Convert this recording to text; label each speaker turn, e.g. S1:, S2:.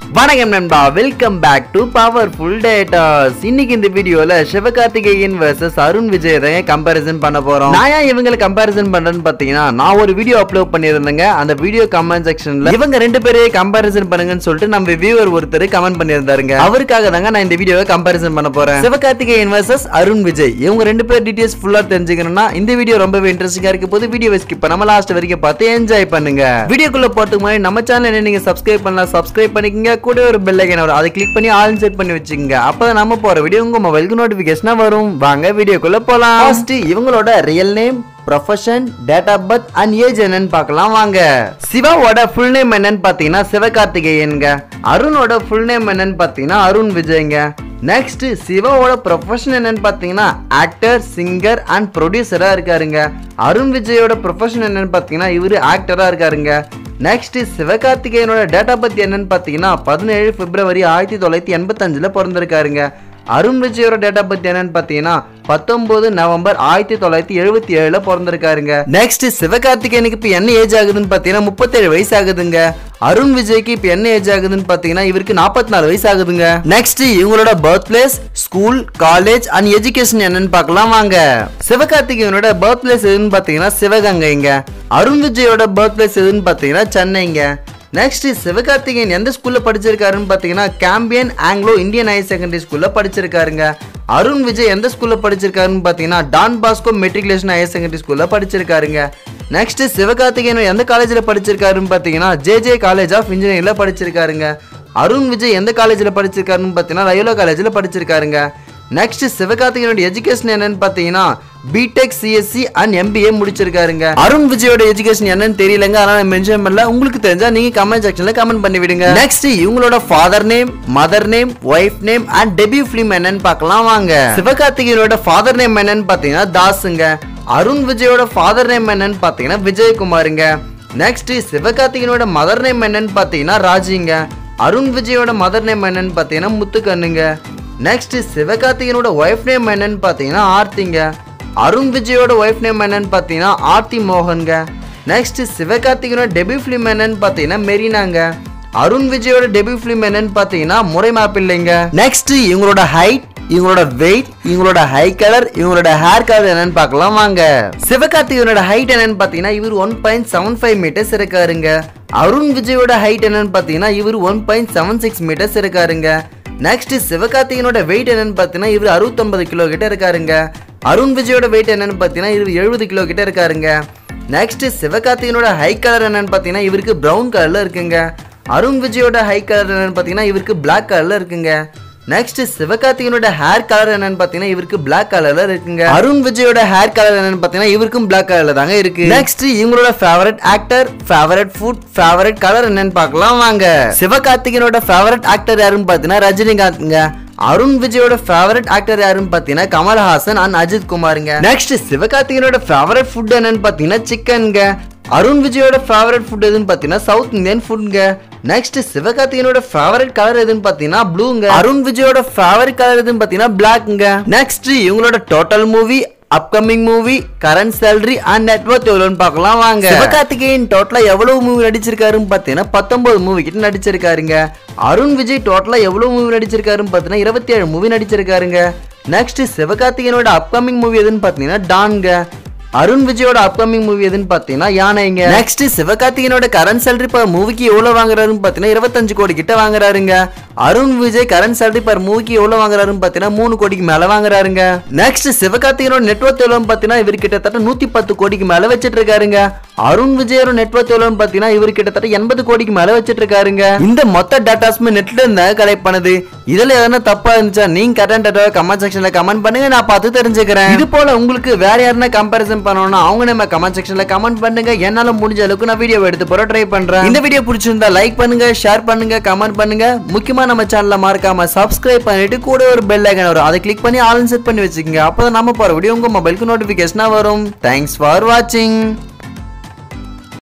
S1: வணக்கம் நண்பா welcome back to powerful datas இன்னைக்கு இந்த வீடியோல சிவகார்த்திகேயன் vs அருண் விஜய் தான் கம்பேரிசன் பண்ண போறோம் நான் ஏன் இவங்களை கம்பேரிசன் பண்றேன்னு பாத்தீங்கன்னா நான் ஒரு வீடியோ அப்லோட் பண்ணியிருந்தேங்க அந்த வீடியோ கமெண்ட் செக்ஷன்ல இவங்க ரெண்டு பேரையும் கம்பேரிசன் பண்ணுங்கன்னு சொல்லிட்டு நம்ம வியூவர் ஒருத்தர் கமெண்ட் பண்ணியிருந்தாருங்க அவருக்காக தாங்க நான் இந்த வீடியோவை கம்பேரிசன் பண்ண போறேன் சிவகார்த்திகேயன் vs அருண் விஜய் இவங்க ரெண்டு பேர் டீடைல்ஸ் ஃபுல்லா தெரிஞ்சுக்கணும்னா இந்த வீடியோ ரொம்பவே இன்ட்ரெஸ்டிங்கா இருக்க போது வீடியோ ஸ்கிப் பண்ணாம லாஸ்ட் வரைக்கும் பார்த்து என்ஜாய் பண்ணுங்க வீடியோக்குள்ள போறதுக்கு முன்னாடி நம்ம சேனல் நீங்க சப்ஸ்கிரைப் பண்ணலாம் சப்ஸ்கிரைப் பண்ணிக்கங்க கூட ஒரு பெல் ஐக்கன் வரும் அதை கிளிக் பண்ணி ஆல் செட் பண்ணி வச்சுக்கோங்க அப்பதான் நம்ம போற வீடியோ உங்க மொபைலுக்கு நோட்டிபிகேஷனா வரும் வாங்க வீடியோக்குள்ள போலாம் ஃபர்ஸ்ட் இவங்களோட real name profession date of birth and age என்னன்னு பார்க்கலாம் வாங்க சிவாவோட ஃபுல் நேம் என்னன்னு பார்த்தீங்கன்னா சிவகார்த்திகேயனுங்க அருணோட ஃபுல் நேம் என்னன்னு பார்த்தீங்கன்னா அருண் விஜய்ங்க நெக்ஸ்ட் சிவாவோட ப்ரொஃபஷன் என்னன்னு பார்த்தீங்கன்னா ஆக்டர் சிங்கர் அண்ட் ப்ரொடியூசரா இருக்காருங்க அருண் விஜயோட ப்ரொஃபஷன் என்னன்னு பார்த்தீங்கன்னா இவரு ஆக்டரா இருக்காருங்க நெக்ஸ்ட் சிவகார்த்திகேயனோட டேட் ஆஃப் பர்த் என்னன்னு பார்த்தீங்கன்னா பதினேழு பிப்ரவரி ஆயிரத்தி தொள்ளாயிரத்தி எண்பத்தஞ்சில் பிறந்திருக்காருங்க அருண் விஜயோட டேட் ஆஃப் பர்த் என்னன்னு பார்த்தீங்கன்னா பத்தொன்பது நவம்பர் ஆயிரத்தி தொள்ளாயிரத்தி எழுபத்தி ஏழுல பிறந்திருக்காருங்க நெக்ஸ்ட் சிவகார்த்திகேயனுக்கு இப்போ என்ன ஏஜ் ஆகுதுன்னு பார்த்தீங்கன்னா முப்பத்தேழு வயசு ஆகுதுங்க அருண் விஜய்க்கு இப்போ என்ன ஏஜ் ஆகுதுன்னு பார்த்தீங்கன்னா இவருக்கு நாற்பத்தி நாலு வயசு ஆகுதுங்க நெக்ஸ்ட் இவங்களோட birth place school college and education என்னன்னு பார்க்கலாம் வாங்க சிவகார்த்திகேயனோட பர்த் பிளேஸ் எதுன்னு பார்த்தீங்கன்னா சிவகங்கைங்க அருண் விஜயோட பர்த் பிளேஸ் எதுன்னு பார்த்தீங்கன்னா சென்னைங்க நெக்ஸ்ட் சிவகார்த்திகேயன் எந்த ஸ்கூல்ல படிச்சிருக்காருன்னு பார்த்தீங்கன்னா Campion Anglo Indian higher secondary ஸ்கூல்ல படிச்சிருக்காருங்க அருண் விஜய் எந்த ஸ்கூல்ல படிச்சிருக்காருன்னு பார்த்தீங்கன்னா Don Bosco matriculation higher secondary ஸ்கூல்ல படிச்சிருக்காருங்க நெக்ஸ்ட் சிவகார்த்திகேயன் எந்த காலேஜில் படிச்சிருக்காருன்னு பார்த்தீங்கன்னா ஜேஜே காலேஜ் ஆஃப் இன்ஜினியரிங்ல படிச்சிருக்காருங்க அருண் விஜய் எந்த காலேஜில் படிச்சிருக்காருன்னு பார்த்தீங்கன்னா ரயோலா காலேஜில் படிச்சிருக்காருங்க நெக்ஸ்ட் சிவகார்த்திகேயனோட எஜுகேஷன் என்னன்னு பார்த்தீங்கன்னா பிடெக் சிஎஸ்சி அண்ட் எம்பிஏ முடிச்சிருக்காருங்க அருண் விஜயோட எஜுகேஷன் என்னன்னு தெரியலங்க அதனால மென்ஷன் பண்ணல உங்களுக்கு தெரிஞ்சா நீங்க கமெண்ட் செக்ஷன்ல கமெண்ட் பண்ணி விடுங்க நெக்ஸ்ட் இவங்களோட father name mother name wife name and debut film என்னன்னு பார்க்கலாம் வாங்க சிவகார்த்திகேயனோட ஃபாதர் நேம் என்னன்னு பார்த்தீங்கன்னா தாஸுங்க அருண் விஜயோட ஃபாதர் நேம் என்னன்னு பார்த்தீங்கன்னா விஜயகுமாருங்க நெக்ஸ்ட் சிவகார்த்திகேயனோட மதர் நேம் என்னன்னு பார்த்தீங்கன்னா ராஜிங்க அருண் விஜயோட மதர் நேம் என்னன்னு பார்த்தீங்கன்னா முத்துக்கண்ணுங்க நெக்ஸ்ட் சிவகார்த்திகேயனோட ஒய்ஃப் நேம் என்னன்னு பார்த்தீங்கன்னா ஆர்த்திங்க அருண் விஜயோட ஒய்ஃப் நேம் என்னன்னு பார்த்தீங்கன்னா ஆர்த்தி மோகன்ங்க நெக்ஸ்ட் சிவகார்த்திகேயனோட டெபியூ ஃபிலிம் என்னன்னு பார்த்தீங்கன்னா மெரினாங்க அருண் விஜயோட டெபியூ ஃபிலிம் என்னன்னு பார்த்தீங்கன்னா முறை மாப்பிள்ளைங்க நெக்ஸ்ட் இவங்களோட ஹைட் இவங்களோட வெயிட் இவங்களோட ஹை கலர் இவங்களோட ஹேர் கலர் என்னன்னு பார்க்கலாம் வாங்க சிவகார்த்திகேயனோட ஹைட் என்னன்னு பார்த்தீங்கன்னா இவர் one point seven five metres இருக்காருங்க அருண் விஜயோட ஹைட் என்னன்னு பார்த்தீங்கன்னா இவர் one point seven six metres இருக்காருங்க நெக்ஸ்ட் சிவகார்த்திகேயனோட வெயிட் என்னன்னு பார்த்தீங்கன்னா இவர் அறுபத்தொன்பது கிலோ கிட்ட இருக்காருங்க அருண் விஜயோட வெயிட் என்னன்னு பார்த்தீங்கன்னா இவர் எழுபது கிலோ கிட்ட இருக்காருங்க நெக்ஸ்ட் சிவகார்த்திகேயனோட ஹை கலர் என்னன்னு பார்த்தீங்கன்னா இவருக்கு பிரவுன் கலர்ல இருக்குங்க அருண் விஜயோட ஹை கலர் என்னன்னு பார்த்தீங்கன்னா இவருக்கு பிளாக் கலர்ல இருக்குங்க நெக்ஸ்ட் சிவகார்த்திகேயனோட ஹேர் கலர் என்னன்னு பார்த்தீங்கன்னா இவருக்கு பிளாக் கலர்ல இருக்குங்க அருண் விஜயோட ஹேர் கலர் என்னன்னு பார்த்தீங்கன்னா இவருக்கும் பிளாக் கலர்ல தாங்க இருக்கு நெக்ஸ்ட் இவங்களோட favourite actor favourite food favourite colour என்னன்னு பார்க்கலாம் வாங்க சிவகார்த்திகேயனோட ஃபேவரட் ஆக்டர் யாருன்னு பார்த்தீங்கன்னா ரஜினிகாந்த்ங்க அருண் விஜயோட ஃபேவரட் ஆக்டர் யாருன்னு பார்த்தீங்கன்னா கமல்ஹாசன் அண்ட் அஜித் குமாருங்க நெக்ஸ்ட் சிவகார்த்திகேயனோட ஃபேவரட் ஃபுட் என்னன்னு பார்த்தீங்கன்னா சிக்கன்ங்க அருண் விஜயோட ஃபேவரட் ஃபுட் எதுன்னு பார்த்தீங்கன்னா சவுத் இந்தியன் ஃபுட்ங்க நெக்ஸ்ட் சிவகார்த்திகேயனோட ஃபேவரட் கலர் எதுன்னு பார்த்தீங்கன்னா ப்ளூங்க அருண் விஜயோட ஃபேவரட் கலர் எதுன்னு பார்த்தீங்கன்னா பிளாக்ங்க நெக்ஸ்ட் இவங்களோட total movie upcoming movie current salary and net worth எவ்வளோன்னு பார்க்கலாம் வாங்க சிவகார்த்திகேயன் டோட்டலா எவ்வளவு மூவி நடிச்சிருக்காருன்னு பார்த்தீங்கன்னா பத்தொன்பது மூவி கிட்ட நடிச்சிருக்காருங்க அருண் விஜய் டோட்டலா எவ்வளவு மூவி நடிச்சிருக்காருன்னு பார்த்தீங்கன்னா இருபத்தி ஏழு மூவி நடிச்சிருக்காருங்க நெக்ஸ்ட் சிவகார்த்திகேயனோட அப்கமிங் மூவி எதுன்னு பார்த்தீங்கன்னா டான்ங்க அருண் விஜயோட அப்கமிங் மூவி எதுன்னு பார்த்தீங்கன்னா யானைங்க நெக்ஸ்ட் சிவகார்த்திகேயனோட கரண்ட் சேலரி பர் மூவிக்கு எவ்வளவு வாங்குறாருன்னு பார்த்தீங்கன்னா இருபத்தஞ்சு கோடி கிட்ட வாங்குறாருங்க Arun Vijay current salary per மூவிக்கு எவ்வளவு வாங்குறாருன்னு பார்த்தீங்கன்னா மூணு கோடிக்கு மேல வாங்குறாருங்க நெக்ஸ்ட் சிவகார்த்திகேயனோட நெட்ஒர்க் எவ்வளோன்னு பார்த்தீங்கன்னா இவர் கிட்டத்தட்ட நூத்தி பத்து கோடிக்கு மேல வச்சிட்டு இருக்காருங்க அருண் விஜயோட நெட்ஒர்க் எவ்வளோன்னு பார்த்தீங்கன்னா இவர் கிட்டத்தட்ட எண்பது கோடிக்கு மேல வச்சிட்டு இருக்காருங்க இந்த மொத்த டேட்டாஸ்மே நெட்ல இருந்தா கலெக்ட் பண்ணுது இதுல எதனா தப்பா இருந்துச்சா நீங்க கரண்ட் டேட்டாவை கமெண்ட் செக்ஷன்ல கமெண்ட் பண்ணுங்க நான் பார்த்து தெரிஞ்சுக்கிறேன் இது போல உங்களுக்கு வேற யாருன்னா கம்பேரிசன் பண்ணணும்னா அவங்க நம்ம கமெண்ட் செக்ஷன்ல கமெண்ட் பண்ணுங்க என்னால முடிஞ்ச அளவுக்கு நான் வீடியோ எடுத்து போற ட்ரை பண்றேன் இந்த வீடியோ பிடிச்சிருந்தா லைக் பண்ணுங்க ஷேர் பண்ணுங்க கமெண்ட் பண்ணுங்க முக்கியமா நம்ம சேனல்ல மறக்காம சப்ஸ்கிரைப் பண்ணிட்டு கூட ஒரு பெல் ஐக்கன் வரும் அதை கிளிக் பண்ணி ஆல் செட் பண்ணி வச்சுக்கோங்க அப்பதான் நம்ம போற வீடியோ உங்க மொபைலுக்கு நோட்டிபிகேஷனா வரும் தேங்க்ஸ் ஃபார் வாட்சிங்